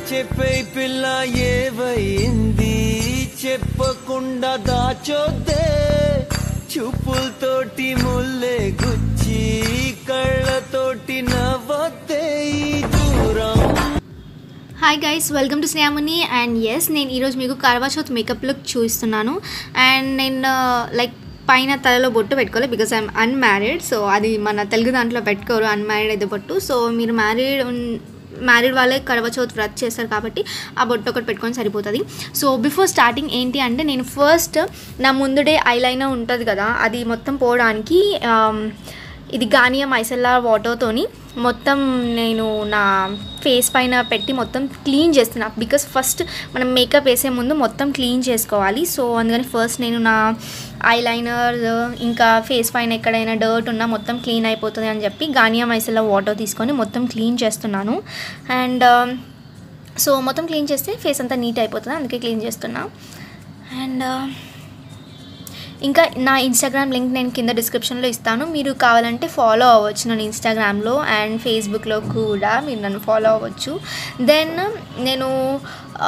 చెప్పే పిల్ల ఏవైంది చెప్పకుండా దాచొద్దే చూపులతోటి ముల్లే గుచ్చి కళ్ళతోటి నవ్వొద్దే ఈ దూరం hi guys welcome to Snehamuni and yes నేను ఈరోజు మీకు కర్వా చౌత్ మేకప్ లుక్ చూపిస్తున్నాను అండ్ నేను లైక్ పైన తలలో బొట్టు పెట్టుకోవాలి బికాస్ ఐఎమ్ అన్మ్యారీడ్ సో అది మన తెలుగు దాంట్లో పెట్టుకోరు అన్మ్యారీడ్ అయితే బొట్టు సో మీరు మ్యారీడ్ మ్యారీడ్ వాళ్ళే కడవ చౌత్ వ్రత్ చేస్తారు కాబట్టి ఆ బొట్టు ఒకటి పెట్టుకొని సరిపోతుంది సో బిఫోర్ స్టార్టింగ్ ఏంటి అంటే నేను ఫస్ట్ నా ముందుడే ఐలైనర్ ఉంటుంది కదా అది మొత్తం పోవడానికి ఆమ్, ఇది గానియా మైసెల్లా వాటర్తోని మొత్తం నేను నా ఫేస్ పైన పెట్టి మొత్తం క్లీన్ చేస్తున్నా బికాస్ ఫస్ట్ మనం మేకప్ వేసే ముందు మొత్తం క్లీన్ చేసుకోవాలి సో అందుకని ఫస్ట్ నేను నా ఐలైనర్ ఇంకా ఫేస్ పైన ఎక్కడైనా డర్ట్ ఉన్నా మొత్తం క్లీన్ అయిపోతుంది అని చెప్పి గానియా మైసెల్లా వాటర్ తీసుకొని మొత్తం క్లీన్ చేస్తున్నాను అండ్ సో మొత్తం క్లీన్ చేస్తే ఫేస్ అంతా నీట్ అయిపోతుంది అందుకే క్లీన్ చేస్తున్నా అండ్ ఇంకా నా ఇన్స్టాగ్రామ్ లింక్ నేను కింద డిస్క్రిప్షన్లో ఇస్తాను మీరు కావాలంటే ఫాలో అవ్వచ్చు నన్ను ఇన్స్టాగ్రామ్లో అండ్ ఫేస్బుక్లో కూడా మీరు నన్ను ఫాలో అవ్వచ్చు దెన్ నేను ఆ,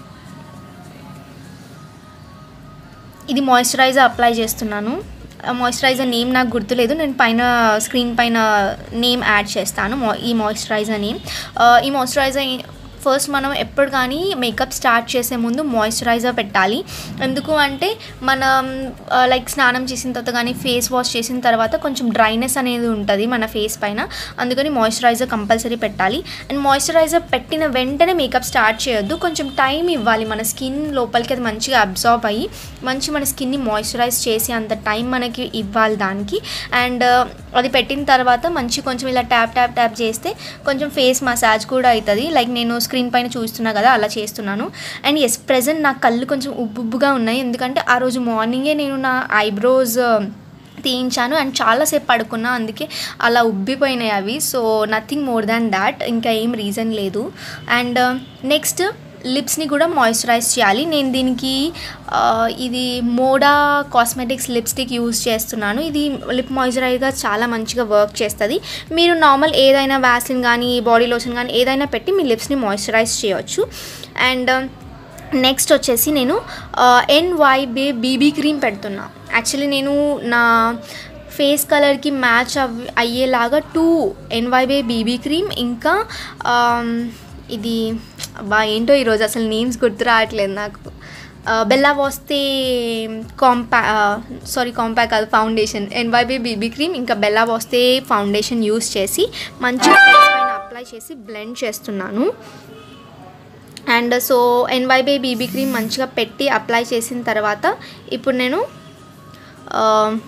ఇది మాయిశ్చరైజర్ అప్లై చేస్తున్నాను మాయిశ్చరైజర్ నేమ్ నాకు గుర్తులేదు నేను పైన స్క్రీన్ పైన నేమ్ యాడ్ చేస్తాను మా ఈ మాయిశ్చరైజర్ నేమ్ ఈ మాయిశ్చరైజర్ ఫస్ట్ మనం ఎప్పుడు కానీ మేకప్ స్టార్ట్ చేసే ముందు మాయిశ్చరైజర్ పెట్టాలి ఎందుకు అంటే మనం లైక్ స్నానం చేసిన తర్వాత కానీ ఫేస్ వాష్ చేసిన తర్వాత కొంచెం డ్రైనెస్ అనేది ఉంటుంది మన ఫేస్ పైన అందుకని మాయిశ్చరైజర్ కంపల్సరీ పెట్టాలి అండ్ మాయిశ్చరైజర్ పెట్టిన వెంటనే మేకప్ స్టార్ట్ చేయొద్దు కొంచెం టైం ఇవ్వాలి మన స్కిన్ లోపలికి అది మంచిగా అబ్జార్బ్ అయ్యి మంచి మన స్కిన్ని మాయిశ్చరైజ్ చేసి అంత టైం మనకి ఇవ్వాలి దానికి అండ్ అది పెట్టిన తర్వాత మంచి కొంచెం ఇలా ట్యాప్ ట్యాప్ ట్యాప్ చేస్తే కొంచెం ఫేస్ మసాజ్ కూడా అవుతుంది లైక్ నేను స్క్రీన్ పైన చూస్తున్నా కదా అలా చేస్తున్నాను అండ్ ఎస్ ప్రజెంట్ నా కళ్ళు కొంచెం ఉబ్బుబ్బుగా ఉన్నాయి ఎందుకంటే ఆ రోజు మార్నింగే నేను నా ఐబ్రోస్ తీయించాను అండ్ చాలాసేపు పడుకున్నా అందుకే అలా ఉబ్బిపోయినాయి అవి so nothing more than that ఇంకా ఏం రీజన్ లేదు అండ్ నెక్స్ట్ లిప్స్ని కూడా మాయిశ్చరైజ్ చేయాలి నేను దీనికి ఆ, ఇది మోడా కాస్మెటిక్స్ లిప్స్టిక్ యూజ్ చేస్తున్నాను ఇది లిప్ మాయిశ్చరైజర్గా చాలా మంచిగా వర్క్ చేస్తుంది మీరు నార్మల్ ఏదైనా వ్యాసిన్ కానీ బాడీ లోషన్ కానీ ఏదైనా పెట్టి మీ లిప్స్ని మాయిశ్చరైజ్ చేయొచ్చు అండ్ నెక్స్ట్ వచ్చేసి నేను ఎన్వైబే బీబీ క్రీమ్ పెడుతున్నా యాక్చువల్లీ నేను నా ఫేస్ కలర్కి మ్యాచ్ అవ్ అయ్యేలాగా టూ ఎన్వైబే బీబీ క్రీమ్ ఇంకా ఆమ్, ఇది బా ఏంటో ఈరోజు అసలు నేమ్స్ గుర్తు రావట్లేదు నాకు ఆ, బెల్లా వస్తే కాంపా సారీ కాంపాక్ కాదు ఫౌండేషన్ ఎన్వైబీ బీబీ క్రీమ్ ఇంకా బెల్లా వస్తే ఫౌండేషన్ యూస్ చేసి మంచిగా face పైన అప్లై చేసి బ్లెండ్ చేస్తున్నాను and so Nybae BB cream మంచిగా పెట్టి అప్లై చేసిన తర్వాత ఇప్పుడు నేను ఆ,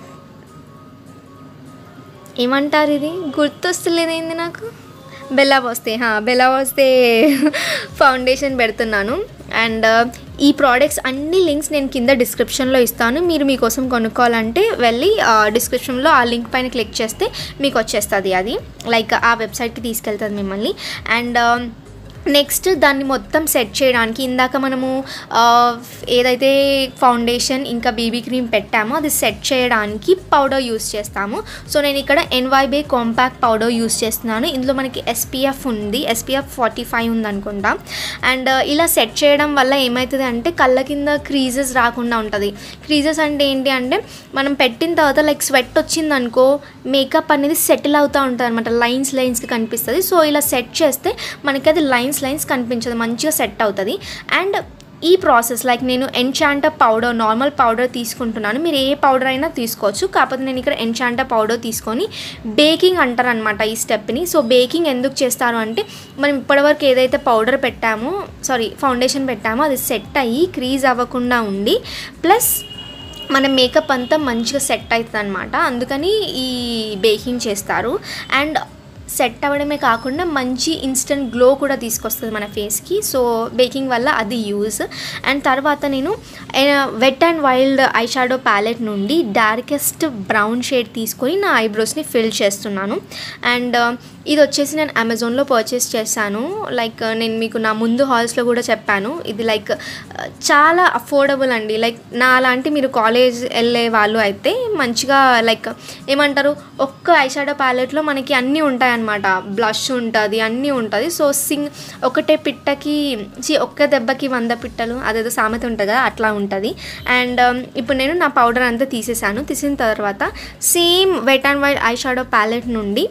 ఏమంటారు ఇది గుర్తొస్తలేదు ఏంది నాకు బెల్లా వస్తే బెల్లా వస్తే ఫౌండేషన్ పెడుతున్నాను అండ్ ఈ ప్రోడక్ట్స్ అన్ని లింక్స్ నేను కింద డిస్క్రిప్షన్లో ఇస్తాను మీరు మీకోసం కొనుక్కోవాలంటే వెళ్ళి డిస్క్రిప్షన్లో ఆ లింక్ పైన క్లిక్ చేస్తే మీకు వచ్చేస్తుంది అది లైక్ ఆ వెబ్సైట్కి తీసుకెళ్తుంది మిమ్మల్ని అండ్ నెక్స్ట్ దాన్ని మొత్తం సెట్ చేయడానికి ఇందాక మనము ఆ, ఏదైతే ఫౌండేషన్ ఇంకా బీబీ క్రీమ్ పెట్టామో అది సెట్ చేయడానికి పౌడర్ యూస్ చేస్తాము సో నేను ఇక్కడ ఎన్వైబే కాంపాక్ట్ పౌడర్ యూస్ చేస్తున్నాను ఇందులో మనకి ఎస్పీఎఫ్ ఉంది ఎస్పీఎఫ్ ఫార్టీ ఫైవ్ ఉంది అనుకుంటా అండ్ ఇలా సెట్ చేయడం వల్ల ఏమవుతుంది అంటే కళ్ళ కింద క్రీజెస్ రాకుండా ఉంటుంది క్రీజెస్ అంటే ఏంటి అంటే మనం పెట్టిన తర్వాత లైక్ స్వెట్ వచ్చింది అనుకో మేకప్ అనేది సెటిల్ అవుతూ ఉంటుంది అనమాట లైన్స్ లైన్స్కి కనిపిస్తుంది సో ఇలా సెట్ చేస్తే మనకి అది లైన్స్ లైన్స్ కనిపించదు మంచిగా సెట్ అవుతుంది అండ్ ఈ ప్రాసెస్ లైక్ నేను ఎన్చాంట పౌడర్ నార్మల్ పౌడర్ తీసుకుంటున్నాను మీరు ఏ పౌడర్ అయినా తీసుకోవచ్చు కాకపోతే నేను ఇక్కడ ఎన్చాంట పౌడర్ తీసుకొని బేకింగ్ అంటారు అనమాట ఈ స్టెప్ని సో బేకింగ్ ఎందుకు చేస్తారు అంటే మనం ఇప్పటివరకు ఏదైతే పౌడర్ పెట్టామో సారీ ఫౌండేషన్ పెట్టామో అది సెట్ అయ్యి క్రీజ్ అవ్వకుండా ఉండి ప్లస్ మన మేకప్ అంతా మంచిగా సెట్ అవుతుంది అనమాట అందుకని ఈ బేకింగ్ చేస్తారు అండ్ సెట్ అవ్వడమే కాకుండా మంచి ఇన్స్టెంట్ గ్లో కూడా తీసుకొస్తుంది మన ఫేస్కి సో బేకింగ్ వల్ల అది యూజ్ అండ్ తర్వాత నేను wet and wild eye shadow palette నుండి డార్కెస్ట్ బ్రౌన్ షేడ్ తీసుకొని నా ఐబ్రోస్ని ఫిల్ చేస్తున్నాను అండ్ ఇది వచ్చేసి నేను అమెజాన్లో పర్చేస్ చేశాను లైక్ నేను మీకు నా ముందు హాల్స్లో కూడా చెప్పాను ఇది లైక్ చాలా అఫోర్డబుల్ అండి లైక్ నా లాంటి మీరు కాలేజ్ వెళ్ళే వాళ్ళు అయితే మంచిగా లైక్ ఏమంటారు ఒక్క ఐషాడో ప్యాలెట్లో మనకి అన్నీ ఉంటాయన్నమాట బ్లష్ ఉంటుంది అన్నీ ఉంటుంది సో సింగ్ ఒకటే పిట్టకి ఛీ, ఒక్క దెబ్బకి వంద పిట్టలు అదేదో సామెత ఉంటుంది కదా అట్లా ఉంటుంది అండ్ ఇప్పుడు నేను నా పౌడర్ అంతా తీసేసాను తీసిన తర్వాత same wet and white eye shadow palette నుండి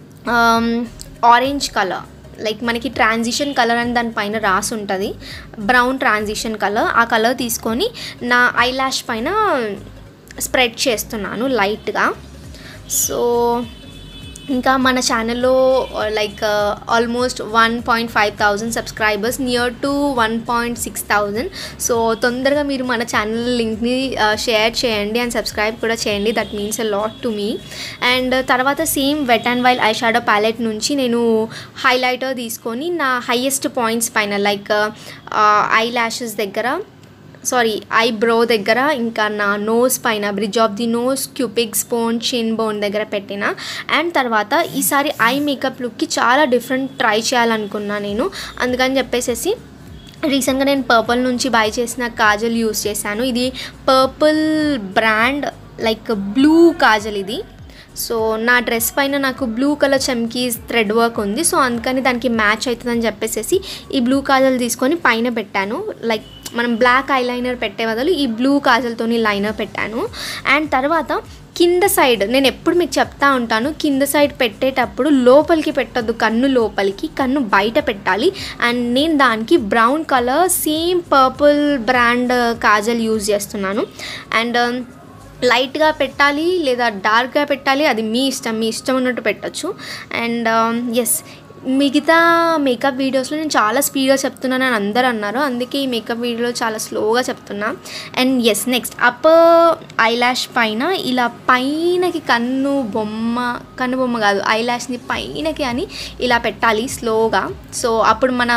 ఆరెంజ్ కలర్ లైక్ మనకి ట్రాన్సిషన్ కలర్ అని దానిపైన రాసి ఉంటుంది బ్రౌన్ ట్రాన్సిషన్ కలర్ ఆ కలర్ తీసుకొని నా ఐ ల్యాష్ పైన స్ప్రెడ్ చేస్తున్నాను లైట్గా సో ఇంకా మన ఛానల్లో like almost one point five thousand subscribers near to one point six thousand so తొందరగా మీరు మన ఛానల్ లింక్ని షేర్ చేయండి అండ్ సబ్స్క్రైబ్ కూడా చేయండి that means a lot to me and తర్వాత same wet and wild eye shadow palette నుంచి నేను హైలైటర్ తీసుకొని నా హైయెస్ట్ పాయింట్స్ పైన లైక్ ఐ ల్యాషెస్ దగ్గర సారీ ఐ బ్రో దగ్గర ఇంకా నా నోస్ పైన bridge of the nose cupid స్పోన్ చిన్ బోన్ దగ్గర పెట్టిన అండ్ తర్వాత ఈసారి ఐ మేకప్ లుక్కి చాలా డిఫరెంట్ ట్రై చేయాలనుకున్నా నేను అందుకని చెప్పేసేసి రీసెంట్గా నేను పర్పుల్ నుంచి బై చేసిన కాజల్ యూస్ చేశాను ఇది purple brand like blue kajal ఇది సో నా డ్రెస్ పైన నాకు బ్లూ కలర్ చమ్కీ థ్రెడ్ వర్క్ ఉంది సో అందుకని దానికి మ్యాచ్ అవుతుందని చెప్పేసి ఈ బ్లూ కాజల్ తీసుకొని పైన పెట్టాను లైక్ మనం బ్లాక్ ఐలైనర్ పెట్టే బదులు ఈ బ్లూ కాజల్తోని లైనర్ పెట్టాను అండ్ తర్వాత కింద సైడ్ నేను ఎప్పుడు మీకు చెప్తా ఉంటాను కింద సైడ్ పెట్టేటప్పుడు లోపలికి పెట్టొద్దు కన్ను లోపలికి కన్ను బయట పెట్టాలి అండ్ నేను దానికి brown colour same purple brand kajal use చేస్తున్నాను అండ్ లైట్గా పెట్టాలి లేదా డార్క్గా పెట్టాలి అది మీ ఇష్టం మీ ఇష్టం ఉన్నట్టు పెట్టచ్చు అండ్ ఎస్ మిగతా మేకప్ వీడియోస్లో నేను చాలా స్పీడ్గా చెప్తున్నాను అని అందరూ అన్నారు అందుకే ఈ మేకప్ వీడియోలో చాలా స్లోగా చెప్తున్నా and yes next upper eyelash పైన ఇలా పైనకి కన్ను బొమ్మ కన్ను బొమ్మ కాదు ఐ ల్యాష్ని పైనకి అని ఇలా పెట్టాలి స్లోగా సో అప్పుడు మన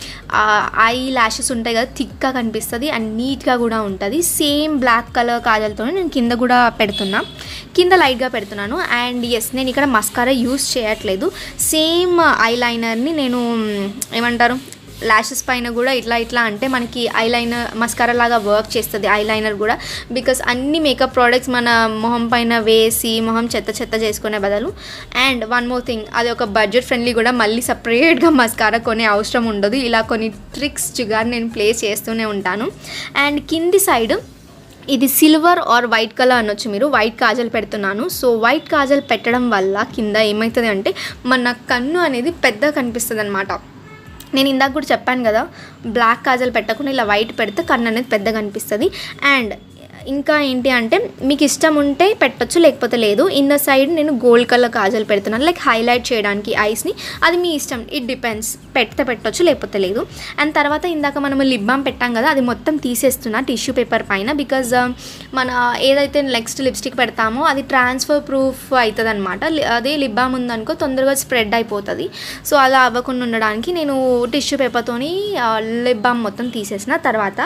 ఐ ల్యాషెస్ ఉంటాయి కదా థిక్గా కనిపిస్తుంది అండ్ నీట్గా కూడా ఉంటుంది సేమ్ బ్లాక్ కలర్ కాజల్తో నేను కింద కూడా పెడుతున్నా కింద లైట్గా పెడుతున్నాను అండ్ ఎస్ నేను ఇక్కడ మస్కారా యూస్ చేయట్లేదు సేమ్ ఐ లైనర్ని నేను మ్, ఏమంటారు ల్యాషెస్ పైన కూడా ఇట్లా ఇట్లా అంటే మనకి ఐ లైనర్ మస్కారా లాగా వర్క్ చేస్తుంది ఐ లైనర్ కూడా బికాస్ అన్ని మేకప్ ప్రోడక్ట్స్ మన మొహం పైన వేసి మొహం చెత్త చెత్త చేసుకునే బదులు అండ్ వన్ మోర్ థింగ్ అది ఒక బడ్జెట్ ఫ్రెండ్లీ కూడా మళ్ళీ సపరేట్గా మస్కారా కొనే అవసరం ఉండదు ఇలా కొన్ని ట్రిక్స్గా నేను ప్లే చేస్తూనే ఉంటాను అండ్ కింది సైడ్ ఇది సిల్వర్ ఆర్ వైట్ కలర్ అనొచ్చు మీరు వైట్ కాజల్ పెడుతున్నాను సో వైట్ కాజల్ పెట్టడం వల్ల కింద ఏమవుతుంది అంటే మన కన్ను అనేది పెద్దగా కనిపిస్తుంది అనమాట నేను ఇందాక కూడా చెప్పాను కదా బ్లాక్ కాజల్ పెట్టకుండా ఇలా వైట్ పెడితే కన్ను అనేది పెద్దగా అనిపిస్తుంది అండ్ ఇంకా ఏంటి అంటే మీకు ఇష్టం ఉంటే పెట్టొచ్చు లేకపోతే లేదు ఇన్ ద సైడ్ నేను గోల్డ్ కలర్ కాజల్ పెడుతున్నాను లైక్ హైలైట్ చేయడానికి ఐస్ని అది మీ ఇష్టం ఇట్ డిపెండ్స్ పెడితే పెట్టొచ్చు లేకపోతే లేదు అండ్ తర్వాత ఇందాక మనం లిప్ బామ్ పెట్టాం కదా అది మొత్తం తీసేస్తున్నా టిష్యూ పేపర్ పైన బికాజ్ మన ఏదైతే నెక్స్ట్ లిప్స్టిక్ పెడతామో అది ట్రాన్స్ఫర్ ప్రూఫ్ అవుతుంది అనమాట అదే లిప్ బామ్ ఉందనుకో తొందరగా స్ప్రెడ్ అయిపోతుంది సో అలా అవ్వకుండా ఉండడానికి నేను టిష్యూ పేపర్తోని లిప్ బామ్ మొత్తం తీసేసిన తర్వాత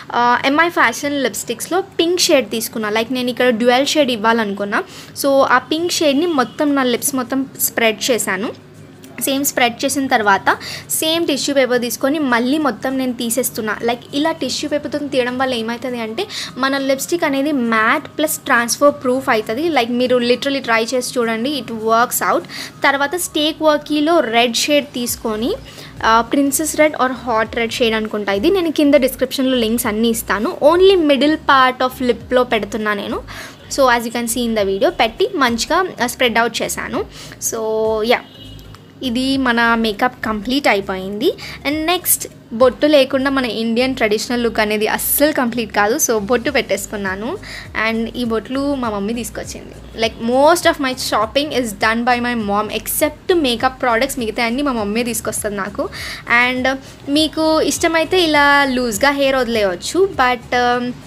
ఎంఐ ఫ్యాషన్ లిప్స్టిక్స్లో పింక్ షేడ్ తీసుకున్నా లైక్ నేను ఇక్కడ డ్యువెల్ షేడ్ ఇవ్వాలనుకున్నా సో ఆ పింక్ షేడ్ని మొత్తం నా లిప్స్ మొత్తం స్ప్రెడ్ చేశాను సేమ్ స్ప్రెడ్ చేసిన తర్వాత సేమ్ టిష్యూ పేపర్ తీసుకొని మళ్ళీ మొత్తం నేను తీసేస్తున్నా లైక్ ఇలా టిష్యూ పేపర్తో తీయడం వల్ల ఏమవుతుంది అంటే మన లిప్స్టిక్ అనేది మ్యాట్ ప్లస్ ట్రాన్స్ఫర్ ప్రూఫ్ అవుతుంది లైక్ మీరు లిటరలీ ట్రై చేసి చూడండి ఇట్ వర్క్స్ అవుట్ తర్వాత స్టేక్ వర్కీలో రెడ్ షేడ్ తీసుకొని princess red or hot red shade అనుకుంటా ఇది నేను కింద డిస్క్రిప్షన్లో లింక్స్ అన్నీ ఇస్తాను ఓన్లీ మిడిల్ పార్ట్ ఆఫ్ లిప్లో పెడుతున్నా నేను so as you can see in the video పెట్టి మంచిగా స్ప్రెడ్ అవుట్ చేశాను సో యా ఇది మన మేకప్ కంప్లీట్ అయిపోయింది అండ్ నెక్స్ట్ బొట్టు లేకుండా మన ఇండియన్ ట్రెడిషనల్ లుక్ అనేది అస్సలు కంప్లీట్ కాదు సో బొట్టు పెట్టేసుకున్నాను అండ్ ఈ బొట్లు మా మమ్మీ తీసుకొచ్చింది like most of my shopping is done by my mom except makeup products మిగతా అన్నీ మా మమ్మీ తీసుకొస్తుంది నాకు అండ్ మీకు ఇష్టమైతే ఇలా లూజ్గా హెయిర్ వదిలేయచ్చు బట్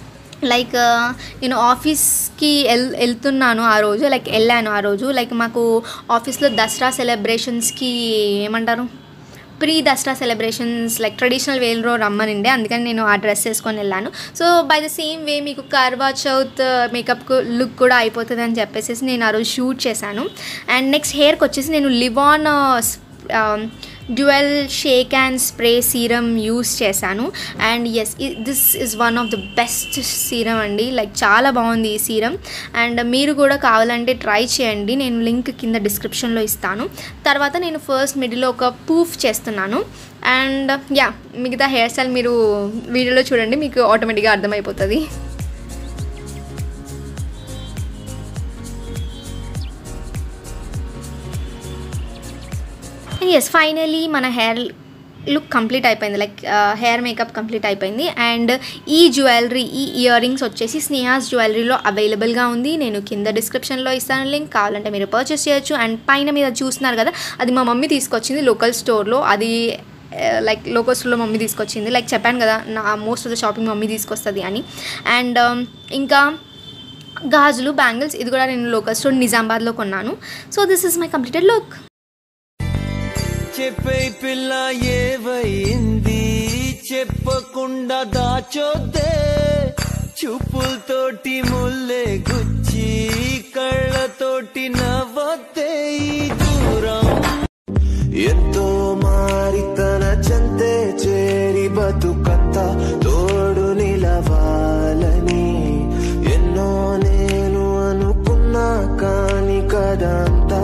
లైక్ నేను ఆఫీస్కి వెల్ వెళ్తున్నాను ఆ రోజు లైక్ వెళ్ళాను ఆ రోజు లైక్ మాకు ఆఫీస్లో దసరా సెలబ్రేషన్స్కి ఏమంటారు pre Dussehra celebrations like traditional వేలో రమ్మనిండే అందుకని నేను ఆ డ్రెస్ వేసుకొని వెళ్ళాను so by the same way మీకు కర్వా చౌత్ మేకప్ లుక్ కూడా అయిపోతుంది అని చెప్పేసి నేను ఆ రోజు షూట్ చేశాను అండ్ నెక్స్ట్ హెయిర్కి వచ్చేసి నేను Livon dual shake and spray serum use చేశాను and yes this is one of the best serum అండి లైక్ చాలా బాగుంది ఈ సీరం అండ్ మీరు కూడా కావాలంటే ట్రై చేయండి నేను లింక్ కింద డిస్క్రిప్షన్లో ఇస్తాను తర్వాత నేను ఫస్ట్ మిడిల్లో ఒక పూఫ్ చేస్తున్నాను అండ్ యా మిగతా హెయిర్ స్టైల్ మీరు వీడియోలో చూడండి మీకు ఆటోమేటిక్గా అర్థమైపోతుంది ఎస్ ఫైనలీ మన హెయిర్ లుక్ కంప్లీట్ అయిపోయింది లైక్ హెయిర్ మేకప్ కంప్లీట్ అయిపోయింది అండ్ ఈ జ్యువెలరీ ఈ ఇయర్ రింగ్స్ వచ్చేసి స్నేహాస్ జ్యువెలరీలో అవైలబుల్గా ఉంది నేను కింద డిస్క్రిప్షన్లో ఇస్తాను లింక్ కావాలంటే మీరు పర్చేస్ చేయొచ్చు అండ్ పైన మీద చూస్తున్నారు కదా అది మా మమ్మీ తీసుకొచ్చింది లోకల్ స్టోర్లో అది లైక్ లోకల్ స్టోర్లో మమ్మీ తీసుకొచ్చింది లైక్ చెప్పాను కదా నా most of the shopping mummy తీసుకొస్తుంది అని అండ్ ఇంకా గాజులు బ్యాంగిల్స్ ఇది కూడా నేను లోకల్ స్టోర్ నిజామాబాద్లో కొన్నాను so this is my completed look చెప్పే పిల్ల ఏవైంది చెప్పకుండా దాచొద్దే చూపులతోటి ముల్లే గుచ్చి కళ్ళతోటి నవ్వొద్దే ఈ దూరం ఎంతో మారి తన చెంతే చేరి బతుకంత తోడు నిలవాలని ఎన్నో నేను అనుకున్నా కాని కదంతా